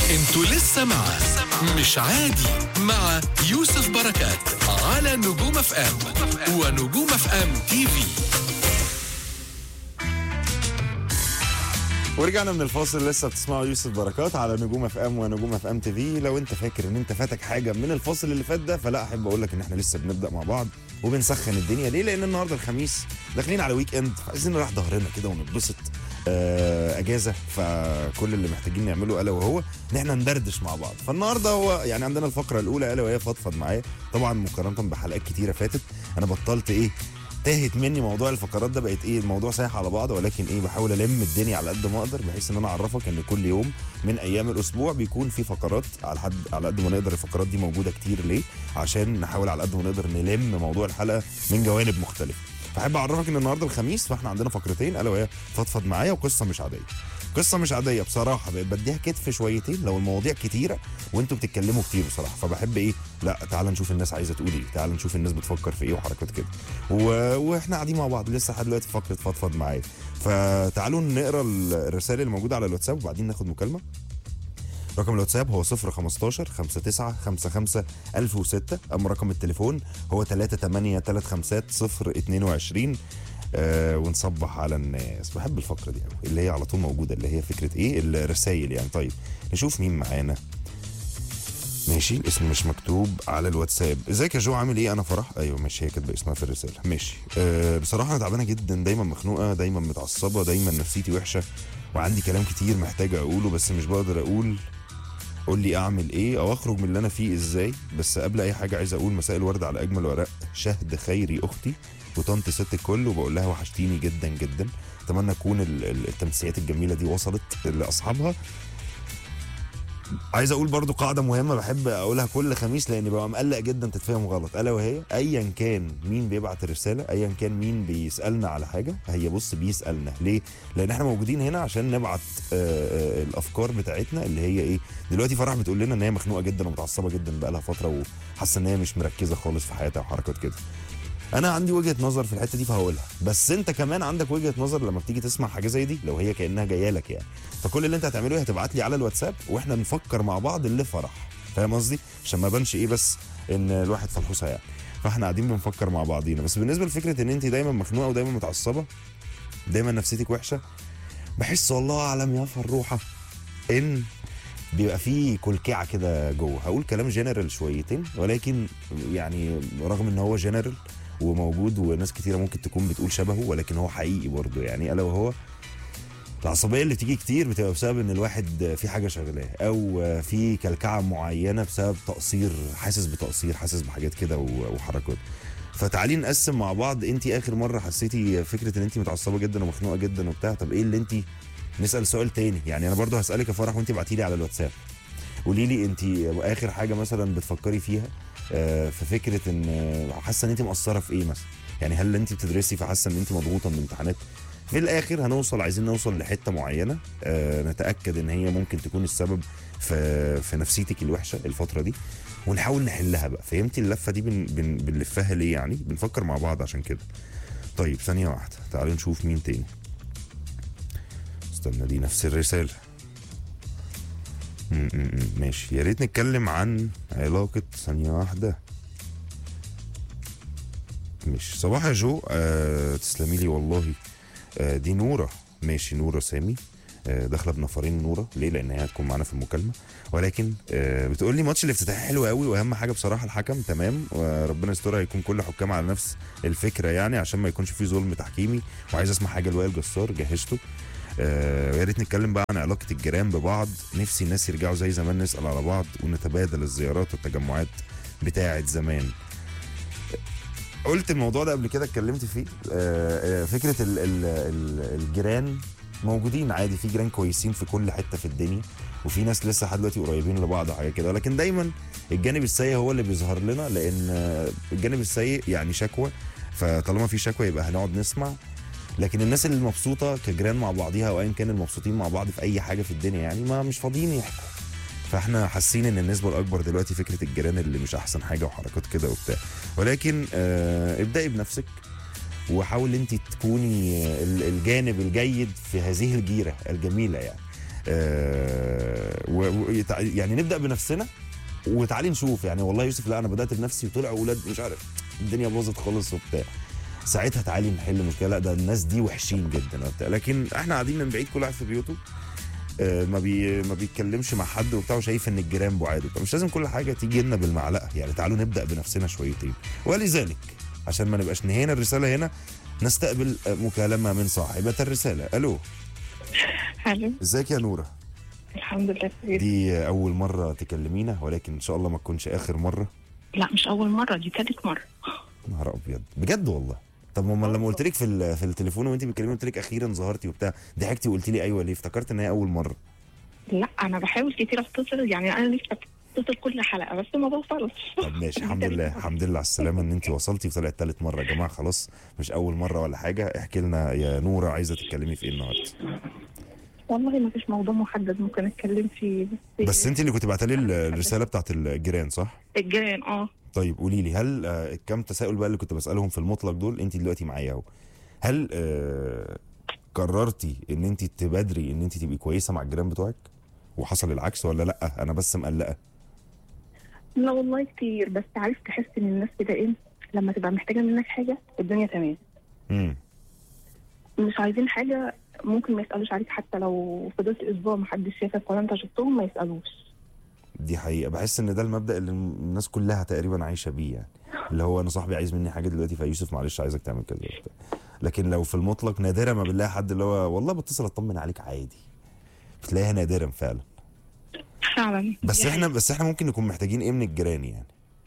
انتوا لسه مع مش عادي مع يوسف بركات على نجوم اف ام ونجوم اف ام تي في ورجعنا من الفاصل لسه بتسمعوا يوسف بركات على نجوم اف ام ونجوم اف ام تي في لو انت فاكر ان انت فاتك حاجه من الفاصل اللي فات ده فلا احب اقول لك ان احنا لسه بنبدا مع بعض وبنسخن الدنيا ليه لان النهارده الخميس داخلين على ويك اند فعايزين نريح ظهرنا كده ونتبسط آه، اجازه فكل اللي محتاجين نعمله الا وهو ان احنا ندردش مع بعض فالنهارده هو يعني عندنا الفقره الاولى الا وهي فضفض معايا طبعا مقارنه بحلقات كتيره فاتت انا بطلت ايه تاهت مني موضوع الفقرات ده بقت ايه الموضوع سايح على بعض ولكن ايه بحاول الم الدنيا على قد ما اقدر بحيث ان انا اعرفك ان كل يوم من ايام الاسبوع بيكون في فقرات على حد على قد ما نقدر الفقرات دي موجوده كتير ليه عشان نحاول على قد ما نقدر نلم موضوع الحلقه من جوانب مختلفه فاحب اعرفك ان النهارده الخميس فاحنا عندنا فقرتين الا وهي فضفض معايا وقصه مش عاديه قصه مش عاديه بصراحه بقيت بديها كتف شويتين لو المواضيع كتيره وانتوا بتتكلموا كتير بصراحه فبحب ايه لا تعال نشوف الناس عايزه تقول ايه تعال نشوف الناس بتفكر في ايه وحركات كده و... واحنا قاعدين مع بعض لسه لحد دلوقتي في فقره فضفض معايا فتعالوا نقرا الرسائل الموجوده على الواتساب وبعدين ناخد مكالمه رقم الواتساب هو 015 59 55 1006 اما رقم التليفون هو 38 35 022 آه ونصبح على الناس بحب الفقره دي قوي اللي هي على طول موجوده اللي هي فكره ايه الرسايل يعني طيب نشوف مين معانا ماشي الاسم مش مكتوب على الواتساب ازيك يا جو عامل ايه انا فرح ايوه ماشي هي كاتبه اسمها في الرساله ماشي أه بصراحه انا تعبانه جدا دايما مخنوقه دايما متعصبه دايما نفسيتي وحشه وعندي كلام كتير محتاج اقوله بس مش بقدر اقول قول لي اعمل ايه او اخرج من اللي انا فيه ازاي بس قبل اي حاجه عايز اقول مساء الورد على اجمل ورق شهد خيري اختي وطنط ست الكل وبقول لها وحشتيني جدا جدا اتمنى تكون ال- ال- التمسيات الجميله دي وصلت لاصحابها عايز اقول برضو قاعده مهمه بحب اقولها كل خميس لاني ببقى مقلق جدا تتفهم غلط الا وهي ايا كان مين بيبعت الرساله ايا كان مين بيسالنا على حاجه هي بص بيسالنا ليه لان احنا موجودين هنا عشان نبعت آه، آه، الافكار بتاعتنا اللي هي ايه دلوقتي فرح بتقول لنا ان هي مخنوقه جدا ومتعصبه جدا بقالها فتره وحاسه ان هي مش مركزه خالص في حياتها وحركات كده انا عندي وجهه نظر في الحته دي فهقولها بس انت كمان عندك وجهه نظر لما بتيجي تسمع حاجه زي دي لو هي كانها جايه لك يعني فكل اللي انت هتعمله ايه هتبعت لي على الواتساب واحنا نفكر مع بعض اللي فرح فاهم قصدي عشان ما بانش ايه بس ان الواحد فلحوسه يعني فاحنا قاعدين بنفكر مع بعضينا بس بالنسبه لفكره ان انت دايما مخنوقه ودايما متعصبه دايما نفسيتك وحشه بحس والله اعلم يا فروحه ان بيبقى فيه كلكعه كده جوه هقول كلام جنرال شويتين ولكن يعني رغم ان هو جنرال وموجود وناس كتيره ممكن تكون بتقول شبهه ولكن هو حقيقي برضه يعني الا وهو العصبيه اللي بتيجي كتير بتبقى بسبب ان الواحد في حاجه شغلاه او في كلكعه معينه بسبب تقصير حاسس بتقصير حاسس بحاجات كده و- وحركات فتعالي نقسم مع بعض انت اخر مره حسيتي فكره ان انت متعصبه جدا ومخنوقه جدا وبتاع طب ايه اللي انت نسال سؤال تاني يعني انا برضو هسالك يا فرح وانت ابعتي لي على الواتساب قولي لي انت اخر حاجه مثلا بتفكري فيها آه، في فكره ان آه، حاسه ان انت مقصره في ايه مثلا يعني هل انت بتدرسي فحاسه ان انت مضغوطه من الامتحانات في الاخر هنوصل عايزين نوصل لحته معينه آه، نتاكد ان هي ممكن تكون السبب في في نفسيتك الوحشه الفتره دي ونحاول نحلها بقى فهمتي اللفه دي بن بن بنلفها ليه يعني بنفكر مع بعض عشان كده طيب ثانيه واحده تعالوا نشوف مين تاني استنى دي نفس الرساله م- م- م. ماشي يا ريت نتكلم عن علاقة ثانية واحدة مش صباح يا جو آه تسلمي لي والله آه دي نورة ماشي نورة سامي آه داخله بنفرين نوره ليه لان هي هتكون معانا في المكالمه ولكن آه بتقول لي ماتش الافتتاح حلو قوي واهم حاجه بصراحه الحكم تمام وربنا يسترها يكون كل حكام على نفس الفكره يعني عشان ما يكونش في ظلم تحكيمي وعايز اسمع حاجه لوائل جسار جهزته آه، ويا ريت نتكلم بقى عن علاقه الجيران ببعض نفسي الناس يرجعوا زي زمان نسال على بعض ونتبادل الزيارات والتجمعات بتاعه زمان قلت الموضوع ده قبل كده اتكلمت فيه آه، آه، فكره ال ال ال الجيران موجودين عادي في جيران كويسين في كل حته في الدنيا وفي ناس لسه لحد دلوقتي قريبين لبعض وحاجه كده ولكن دايما الجانب السيء هو اللي بيظهر لنا لان آه، الجانب السيء يعني شكوى فطالما في شكوى يبقى هنقعد نسمع لكن الناس اللي مبسوطه كجيران مع بعضيها او ايا كان المبسوطين مع بعض في اي حاجه في الدنيا يعني ما مش فاضيين يحكوا فاحنا حاسين ان النسبه الاكبر دلوقتي فكره الجيران اللي مش احسن حاجه وحركات كده وبتاع ولكن آه ابدأي بنفسك وحاول انت تكوني ال- الجانب الجيد في هذه الجيره الجميله يعني آه و و- يتع- يعني نبدا بنفسنا وتعالي نشوف يعني والله يوسف لا انا بدات بنفسي وطلع اولاد مش عارف الدنيا باظت خالص وبتاع ساعتها تعالي نحل مشكله لا ده الناس دي وحشين جدا وبتاع لكن احنا قاعدين من بعيد كل واحد في بيوته آه، ما بي ما بيتكلمش مع حد وبتاع وشايف ان الجيران بعاد وبتاع مش لازم كل حاجه تيجي لنا بالمعلقه يعني تعالوا نبدا بنفسنا شويتين ولذلك عشان ما نبقاش نهينا الرساله هنا نستقبل آه، مكالمه من صاحبه الرساله الو الو ازيك يا نوره الحمد لله كويس دي اول مره تكلمينا ولكن ان شاء الله ما تكونش اخر مره لا مش اول مره دي تالت مره نهار ابيض بجد والله طب ما لما قلت لك في ال- في التليفون وانت بتكلمي قلت لك اخيرا ظهرتي وبتاع ضحكتي وقلت لي ايوه ليه افتكرت ان هي اول مره لا انا بحاول كتير اتصل يعني انا نفسي اتصل كل حلقه بس ما بوصلش طب ماشي الحمد لله الحمد لله على السلامه ان انت وصلتي وطلعت ثالث مره يا جماعه خلاص مش اول مره ولا حاجه احكي لنا يا نوره عايزه تتكلمي في ايه النهارده والله ما فيش موضوع محدد ممكن اتكلم فيه بس انت اللي كنت بعتلي ال- الرساله بتاعت الجيران صح الجيران اه طيب قولي لي هل آه، الكام تساؤل بقى اللي كنت بسالهم في المطلق دول انت دلوقتي معايا اهو هل آه، قررتي ان انت تبادري ان انت تبقي كويسه مع الجيران بتوعك وحصل العكس ولا لا انا بس مقلقه لا والله كتير بس عارف تحس ان الناس كده ايه لما تبقى محتاجه منك حاجه الدنيا تمام امم مش عايزين حاجه ممكن ما يسالوش عليك حتى لو فضلت اسبوع ما حدش شافك ولا انت شفتهم ما يسالوش دي حقيقه بحس ان ده المبدا اللي الناس كلها تقريبا عايشه بيه يعني اللي هو انا صاحبي عايز مني حاجه دلوقتي فيوسف معلش عايزك تعمل كذا وبتاع لكن لو في المطلق نادرا ما بنلاقي حد اللي هو والله بتصل اطمن عليك عادي بتلاقيها نادرا فعلا فعلا بس دي احنا بس احنا ممكن نكون محتاجين ايه من الجيران يعني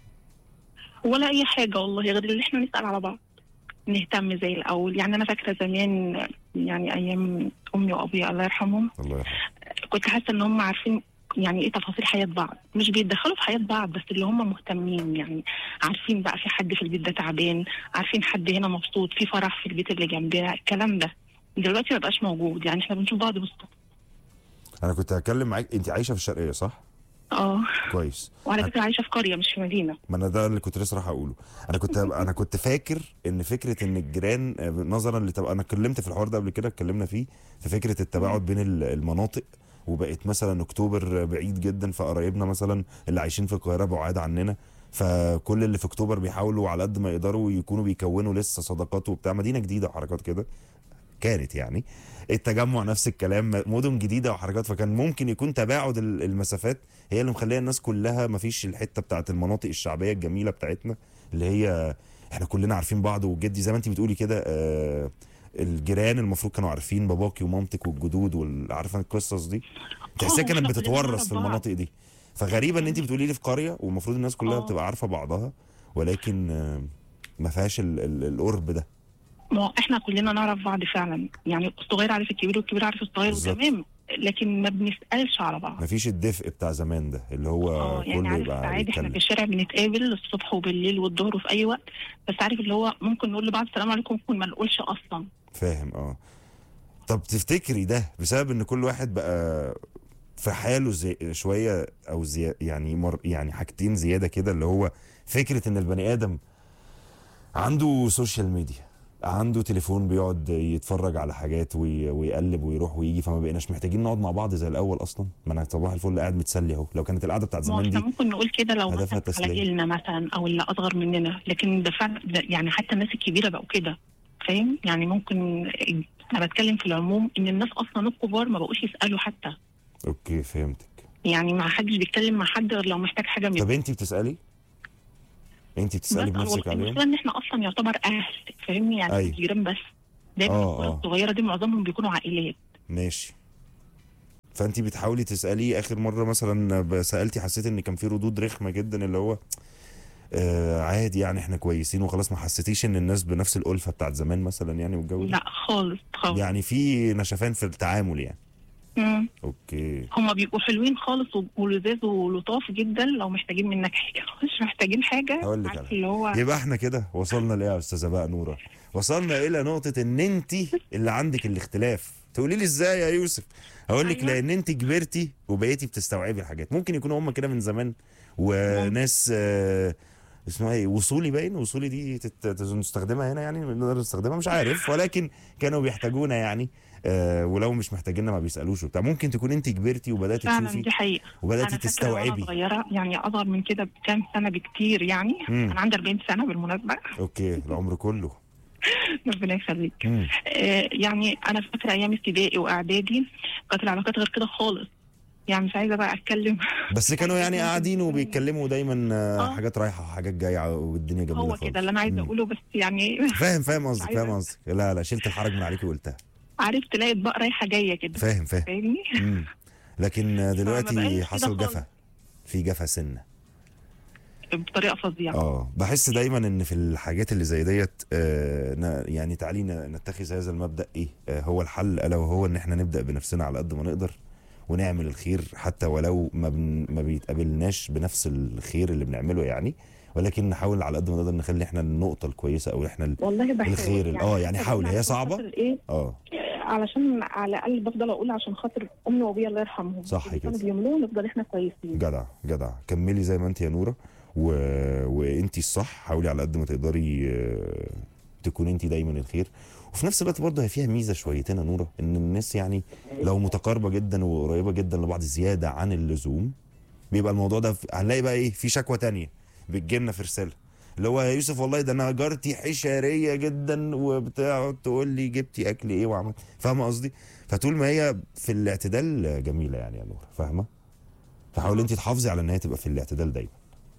ولا اي حاجه والله غير اللي احنا نسال على بعض نهتم زي الاول يعني انا فاكره زمان يعني ايام امي وابويا الله يرحمهم الله يرحمه كنت حاسه ان هم عارفين يعني ايه تفاصيل حياه بعض مش بيتدخلوا في حياه بعض بس اللي هم مهتمين يعني عارفين بقى في حد في البيت ده تعبان عارفين حد هنا مبسوط في فرح في البيت اللي جنبنا الكلام ده دلوقتي ما بقاش موجود يعني احنا بنشوف بعض بالصدفه انا كنت هتكلم معاك انت عايشه في الشرقيه صح اه كويس وعلى فكره عايشه في قريه مش في مدينه ما انا ده اللي كنت لسه راح اقوله انا كنت انا كنت فاكر ان فكره ان الجيران آه، نظرا لتبقى انا اتكلمت في الحوار ده قبل كده اتكلمنا فيه في فكره التباعد بين ال- المناطق وبقت مثلا اكتوبر بعيد جدا فقرايبنا مثلا اللي عايشين في القاهره بعاد عننا فكل اللي في اكتوبر بيحاولوا على قد ما يقدروا يكونوا بيكونوا لسه صداقات وبتاع مدينه جديده وحركات كده كانت يعني التجمع نفس الكلام مدن جديده وحركات فكان ممكن يكون تباعد ال- المسافات هي اللي مخليه الناس كلها ما فيش الحته بتاعت المناطق الشعبيه الجميله بتاعتنا اللي هي احنا كلنا عارفين بعض وجدي زي ما انت بتقولي كده آه الجيران المفروض كانوا عارفين باباكي ومامتك والجدود وعارفه القصص دي تحسيها آه، كانت إحنا كلنا بتتورث نعرف في بعض. المناطق دي فغريبه ان انت بتقولي لي في قريه والمفروض الناس كلها آه. بتبقى عارفه بعضها ولكن آه، ما فيهاش ال- ال- القرب ده ما هو احنا كلنا نعرف بعض فعلا يعني الصغير عارف الكبير والكبير عارف الصغير بالظبط. وتمام لكن ما بنسالش على بعض ما فيش الدفء بتاع زمان ده اللي هو اه يعني كله عارف يبقى عادي احنا يتكلم في الشارع بنتقابل الصبح وبالليل والظهر وفي اي وقت بس عارف اللي هو ممكن نقول لبعض السلام عليكم ممكن ما نقولش اصلا فاهم اه طب تفتكري ده بسبب ان كل واحد بقى في حاله زي شويه او زي يعني مر يعني حاجتين زياده كده اللي هو فكره ان البني ادم عنده سوشيال ميديا عنده تليفون بيقعد يتفرج على حاجات وي- ويقلب ويروح ويجي فما بقيناش محتاجين نقعد مع بعض زي الاول اصلا ما انا صباح الفل قاعد متسلي اهو لو كانت القعده بتاعت ما هو زمان احنا دي ممكن نقول كده لو هدفها مثلا على تسلية. جيلنا مثلا او اللي اصغر مننا لكن ده فعلا ده يعني حتى الناس الكبيره بقوا كده فاهم يعني ممكن انا بتكلم في العموم ان الناس اصلا الكبار ما بقوش يسالوا حتى اوكي فهمتك يعني ما حدش بيتكلم مع حد غير لو محتاج حاجه من طب انت بتسالي انت بتسالي بس بنفسك هو عليهم المشكله ان احنا اصلا يعتبر اهل فاهمني يعني أيوة. مش جيران بس دايما آه، القرى آه. الصغيره دي معظمهم بيكونوا عائلات ماشي فانت بتحاولي تساليه اخر مره مثلا ب- سالتي حسيت ان كان في ردود رخمه جدا اللي هو آه عادي يعني احنا كويسين وخلاص ما حسيتيش ان الناس بنفس الالفه بتاعت زمان مثلا يعني والجو ده لا خالص خالص يعني في نشفان في التعامل يعني مم. اوكي هم بيبقوا حلوين خالص و- ولذاذ ولطاف جدا لو محتاجين منك حاجه مش محتاجين حاجه هقول لك عارف على اللي هو يبقى احنا كده وصلنا لايه يا استاذه بقى نوره وصلنا الى نقطه ان انت اللي عندك الاختلاف تقولي لي ازاي يا يوسف هقول لك أيوة. لان انت كبرتي وبقيتي بتستوعبي الحاجات ممكن يكونوا هم كده من زمان وناس آه، اسمها ايه وصولي باين وصولي دي تت- تت- نستخدمها هنا يعني نقدر نستخدمها مش عارف ولكن كانوا بيحتاجونا يعني آه ولو مش محتاجيننا ما بيسالوش وبتاع ممكن تكون انت كبرتي وبداتي فعلا تشوفي دي حقيقه وبداتي انا فاكره وانا تستوعبي صغيره يعني اصغر من كده بكام سنه بكتير يعني مم. انا عندي 40 سنه بالمناسبه اوكي العمر كله ربنا يخليك مم. آه، يعني انا فاكره ايام ابتدائي واعدادي كانت العلاقات غير كده خالص يعني مش عايزه بقى اتكلم بس كانوا يعني قاعدين وبيتكلموا دايما آه، آه. حاجات رايحه وحاجات جايه والدنيا جميله هو خالص كده اللي انا عايزه مم. اقوله بس يعني فاهم فاهم قصدك عايزة- فاهم قصدك لا لا شلت الحرج من عليكي وقلتها عارف تلاقي اطباق رايحه جايه كده فاهم فاهم فاهمني مم. لكن آه، بقاش دلوقتي كده حصل خالص. جفا في جفا سنه بطريقه فظيعه اه بحس دايما ان في الحاجات اللي زي ديت آه ن- يعني تعالي ن- نتخذ هذا المبدا ايه آه هو الحل الا وهو ان احنا نبدا بنفسنا على قد ما نقدر ونعمل الخير حتى ولو ما بن ما بيتقابلناش بنفس الخير اللي بنعمله يعني ولكن نحاول على قد ما نقدر نخلي احنا النقطه الكويسه او احنا ال- والله بحاول الخير ال- اه يعني حتى حاول هي عشان صعبه خاطر ايه اه علشان على الاقل بفضل اقول عشان خاطر امي وابويا الله يرحمهم صح اللي كانوا كده. بيعملوه نفضل احنا كويسين جدع جدع كملي زي ما انت يا نوره و... وانتي الصح حاولي على قد ما تقدري آه، تكوني انت دايما الخير وفي نفس الوقت برضه هي فيها ميزه شويتين يا نوره ان الناس يعني لو متقاربه جدا وقريبه جدا لبعض زياده عن اللزوم بيبقى الموضوع ده في- هنلاقي بقى ايه في شكوى تانية بتجيلنا في رساله اللي هو يا يوسف والله ده انا جارتي حشريه جدا وبتقعد تقول لي جبتي اكل ايه وعملت فاهمه قصدي؟ فطول ما هي في الاعتدال جميله يعني يا نوره فاهمه؟ فحاولي انت تحافظي على ان هي تبقى في الاعتدال دايما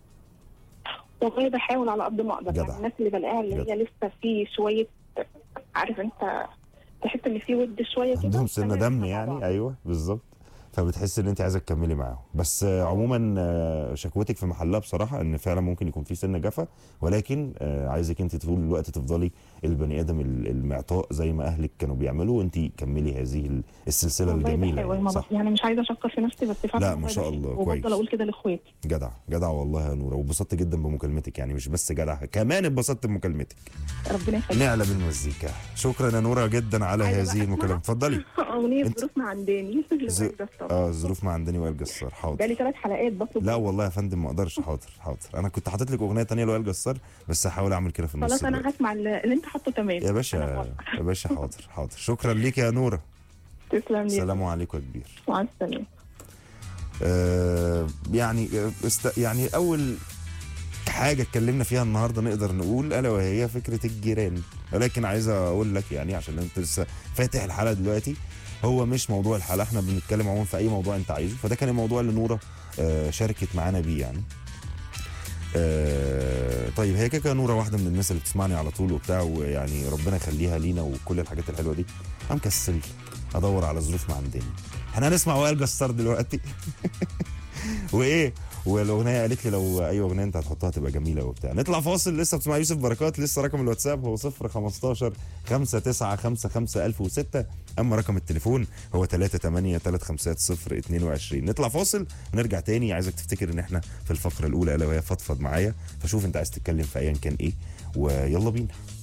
والله بحاول على قد ما اقدر جدع. يعني الناس اللي بلاقيها اللي جدع. هي لسه في شويه عارف انت تحس ان في ود شويه كده عندهم سنه تمام، دم مع يعني بعض. ايوه بالظبط فبتحس ان انت عايزه تكملي معاهم بس آه، عموما آه، شكوتك في محلها بصراحه ان فعلا ممكن يكون في سنه جفا ولكن آه، عايزك انت طول الوقت تفضلي البني ادم ال- المعطاء زي ما اهلك كانوا بيعملوا وانت كملي هذه ال- السلسله والله الجميله بحاول يعني ما صح بق- يعني مش عايزه اشكر في نفسي بس فعلا لا، والله ما شاء بحب. الله، كويس. وبفضل اقول كده لاخواتي جدع جدع والله يا نوره وبسطت جدا بمكالمتك يعني مش بس جدع كمان اتبسطت بمكالمتك ربنا يخليك نعلى بالمزيكا شكرا يا نوره جدا على عايزة بقى هذه أسمع؟ المكالمه اتفضلي اغنيه انت- ظروف معنداني ز- لوائل جسار. اه الظروف ما عندني وائل جسار حاضر بقالي ثلاث حلقات بطلب لا والله يا فندم ما اقدرش حاضر حاضر انا كنت حاطط لك اغنيه تانية لوائل جسار بس هحاول اعمل كده في النص خلاص انا دلوقتي. هسمع اللي اللي انت حاطه تمام يا أنا باشا موافقة. يا باشا حاضر حاضر شكرا ليك يا نوره تسلم لي السلام عليكم يا كبير مع السلامه آه يعني آه، است... يعني اول حاجه اتكلمنا فيها النهارده نقدر نقول الا وهي فكره الجيران ولكن عايز اقول لك يعني عشان انت لسه فاتح الحلقه دلوقتي هو مش موضوع الحلقه احنا بنتكلم عموما في اي موضوع انت عايزه فده كان الموضوع اللي نوره آه شاركت معانا بيه يعني آه طيب هي كده كده نوره واحده من الناس اللي بتسمعني على طول وبتاع ويعني ربنا يخليها لينا وكل الحاجات الحلوه دي انا مكسل ادور على ظروف ما عندنا احنا هنسمع وائل جسار دلوقتي وايه والاغنيه قالت لي لو اي اغنيه انت هتحطها تبقى جميله وبتاع نطلع فاصل لسه بتسمع يوسف بركات لسه رقم الواتساب هو 0 15 5955 1006 اما رقم التليفون هو 38 350 22 نطلع فاصل ونرجع تاني عايزك تفتكر ان احنا في الفقره الاولى الا وهي فضفض معايا فشوف انت عايز تتكلم في ايا كان ايه ويلا بينا